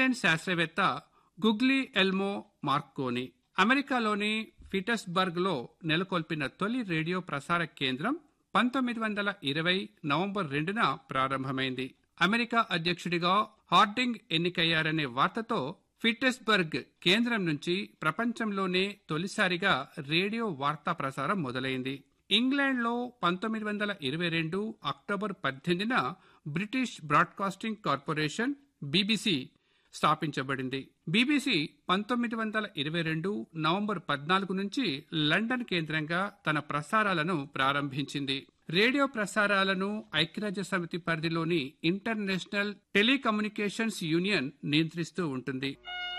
Italian శాస్త్రవేత్త googly Elmo Marconi అమెరికాలోని ఫిటస్బర్గ్ లో నెలకొల్పిన తొలి రేడియో ప్రసార కేంద్రం పంతొమ్మిది వందల ఇరవై నవంబర్ రెండున ప్రారంభమైంది అమెరికా అధ్యక్షుడిగా హార్డింగ్ ఎన్నికయ్యారనే వార్తతో ఫిట్టెస్బర్గ్ కేంద్రం నుంచి ప్రపంచంలోనే తొలిసారిగా రేడియో వార్తా ప్రసారం మొదలైంది ఇంగ్లాండ్లో పంతొమ్మిది వందల ఇరవై రెండు అక్టోబర్ పద్దెనిమిదిన బ్రిటిష్ బ్రాడ్కాస్టింగ్ కార్పొరేషన్ బీబీసీ స్థాపించబడింది బీబీసీ పంతొమ్మిది వందల ఇరవై రెండు నవంబర్ పద్నాలుగు నుంచి లండన్ కేంద్రంగా తన ప్రసారాలను ప్రారంభించింది రేడియో ప్రసారాలను ఐక్యరాజ్య సమితి పరిధిలోని ఇంటర్నేషనల్ టెలికమ్యూనికేషన్స్ యూనియన్ నియంత్రిస్తూ ఉంటుంది